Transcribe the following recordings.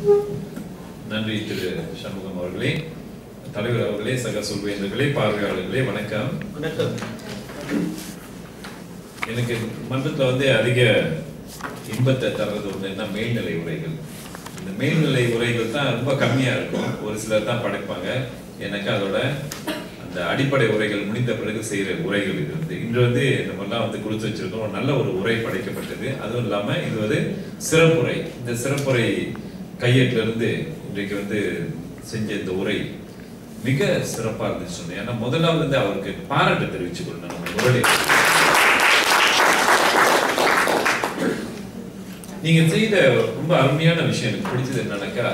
நன்றி திரு சண்முகம் அவர்களே தலைவர் அவர்களே சக சொல்வேந்தர்களே பார்வையாளர்களே வணக்கம் வணக்கம் எனக்கு மன்றத்துல வந்து அதிக இன்பத்தை தர்றது ஒண்ணுன்னா மேல்நிலை உரைகள் இந்த மேல்நிலை உரைகள் தான் ரொம்ப கம்மியா இருக்கும் ஒரு சிலர் தான் படைப்பாங்க எனக்கு அதோட அந்த அடிப்படை உரைகள் முடிந்த பிறகு செய்யற உரைகள் இது வந்து இன்று வந்து நம்ம எல்லாம் வந்து கொடுத்து வச்சிருக்கோம் ஒரு நல்ல ஒரு உரை படைக்கப்பட்டது அதுவும் இல்லாம இது வந்து சிறப்புரை இந்த சிறப்புரை கையேட்டுல இருந்து இன்றைக்கு வந்து செஞ்ச இந்த உரை மிக சிறப்பா இருந்துச்சு சொன்னேன் ஏன்னா முதலாவது வந்து அவருக்கு பாராட்டு தெரிவிச்சு கொள்ளணும் நம்ம முரளி நீங்க செய்த ரொம்ப அருமையான விஷயம் எனக்கு பிடிச்சது என்னன்னாக்கா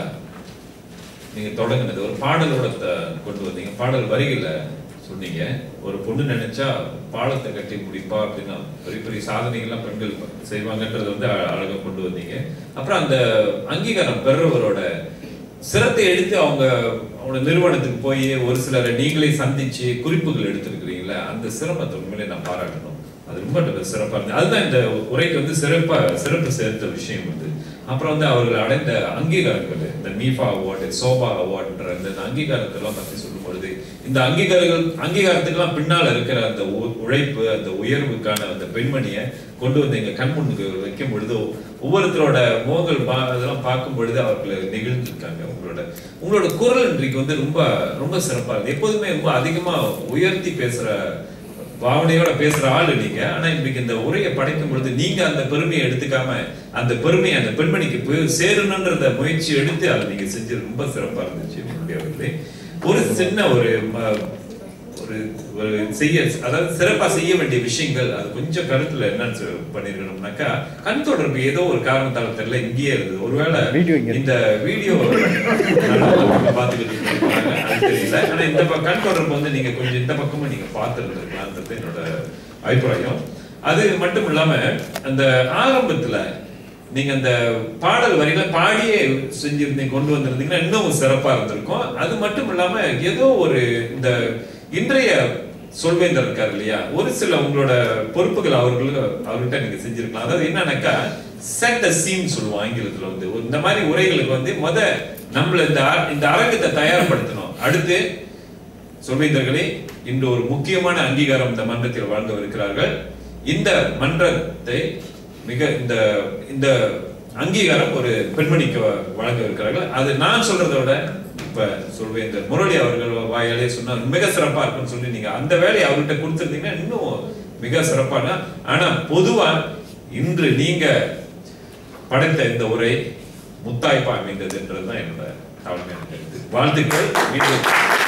நீங்க தொடங்குனது ஒரு பாடலோட த- கொண்டு வந்தீங்க பாடல் வரிகள சொன்னீங்க ஒரு பொண்ணு நினைச்சா பாலத்தை கட்டி முடிப்பா அப்படின்னா பெரிய பெரிய சாதனைகள்லாம் பெண்கள் செய்வாங்கன்றத வந்து அ- அழகா கொண்டு வந்தீங்க அப்புறம் அந்த அங்கீகாரம் பெறுறவரோட சிரத்தை எடுத்து அவங்க அவங்க நிறுவனத்துக்கு போய் ஒரு சிலரை நீங்களே சந்திச்சு குறிப்புகள் எடுத்திருக்கிறீங்களா அந்த சிரமத்தை உண்மையிலே நான் பாராட்டணும் அது ரொம்ப சிறப்பா இருந்தது அதுதான் இந்த உரைக்கு வந்து சிறப்பா சிறப்பு சேர்த்த விஷயம் வந்து அப்புறம் வந்து அவர்கள் அடைந்த அங்கீகாரங்கள் இந்த மீஃபா அவார்டு சோபா அவார்டுன்ற இந்த அங்கீகாரத்தெல்லாம் பத்தி சொல்லும் பொழுது இந்த அங்கீகாரங்கள் அங்கீகாரத்துக்கெல்லாம் பின்னால இருக்கிற அந்த உ- உழைப்பு அந்த உயர்வுக்கான அந்த பெண்மணியை கொண்டு வந்து எங்க கண் முன்னுக்கு வைக்கும் பொழுது ஒவ்வொருத்தரோட முகங்கள் பா- அதெல்லாம் பார்க்கும் பொழுது அவர்கள் நெகிழ்ந்திருக்காங்க உங்களோட உங்களோட குரல் இன்றைக்கு வந்து ரொம்ப ரொம்ப சிறப்பா இருக்கு எப்போதுமே ரொம்ப அதிகமா உயர்த்தி பேசுற பாவனையோட பேசுற ஆளு நீங்க ஆனா இன்னைக்கு இந்த உரையை படைக்கும் பொழுது நீங்க அந்த பெருமையை எடுத்துக்காம அந்த பெருமையை அந்த பெண்மணிக்கு போய் சேரணுன்றத முயற்சி எடுத்து அதை நீங்க செஞ்சது ரொம்ப சிறப்பா இருந்துச்சு என்னுடைய அவர்களே ஒரு சின்ன ஒரு ம- ஒரு ஒரு செய்ய அதாவது சிறப்பா செய்ய வேண்டிய விஷயங்கள் அது கொஞ்சம் கருத்துல என்னன்னு சொ- பண்ணிருக்கணும்னாக்கா கண் தொடர்பு ஏதோ ஒரு காரணத்தால தெரியல இங்கேயே இருந்தது ஒருவேளை Video இங்க இந்த வீடியோ பாத்துக்கிட்டு இருப்பாங்க அது தெரியல ஆனா இந்த பக்கம் கண் தொடர்பு வந்து நீங்க கொஞ்சம் இந்த பக்கமும் நீங்க பார்த்துருந்துருக்கலாம்ன்றது என்னோட அபிப்பிராயம் அது மட்டும் இல்லாம அந்த ஆரம்பத்துல நீங்க அந்த பாடல் வரிகளை பாடியே செஞ்சிருந்தீங்க கொண்டு வந்திருந்தீங்கன்னா இன்னும் சிறப்பா இருந்திருக்கும் அது மட்டும் இல்லாம ஏதோ ஒரு இந்த இன்றைய சொல்வேந்தர் இருக்காரு இல்லையா ஒரு சில உங்களோட பொறுப்புகள் அவர்களுக்கு அவர்கிட்ட நீங்க செஞ்சிருக்கலாம் அதாவது என்னன்னாக்கா செட் த சீன் சொல்லுவோம் ஆங்கிலத்துல வந்து ஒரு இந்த மாதிரி உரைகளுக்கு வந்து முத நம்மள இந்த அர- இந்த அரங்கத்தை தயார்படுத்தணும் அடுத்து சொல்வேந்தர்களே இன்று ஒரு முக்கியமான அங்கீகாரம் இந்த மன்றத்தில் வழங்கவிருக்கிறார்கள் இந்த மன்றத்தை மிக இந்த இந்த அங்கீகாரம் ஒரு பெண்மணிக்கு வ- வழங்க இருக்கிறார்கள் அது நான் சொல்றதை விட இப்ப சொல்வேந்தர் முரளி அவர்கள் வாயாலே சொன்னா மிக சிறப்பா இருக்கும்னு சொல்லி நீங்க அந்த வேலையை அவர்கிட்ட கொடுத்திருந்தீங்கன்னா இன்னும் மிக சிறப்பான ஆனா பொதுவா இன்று நீங்க படைத்த இந்த உரை முத்தாய்ப்பா அமைந்ததுன்றதுதான் என்னோட தாழ்மையான கருத்து வாழ்த்துக்கள் மீண்டும்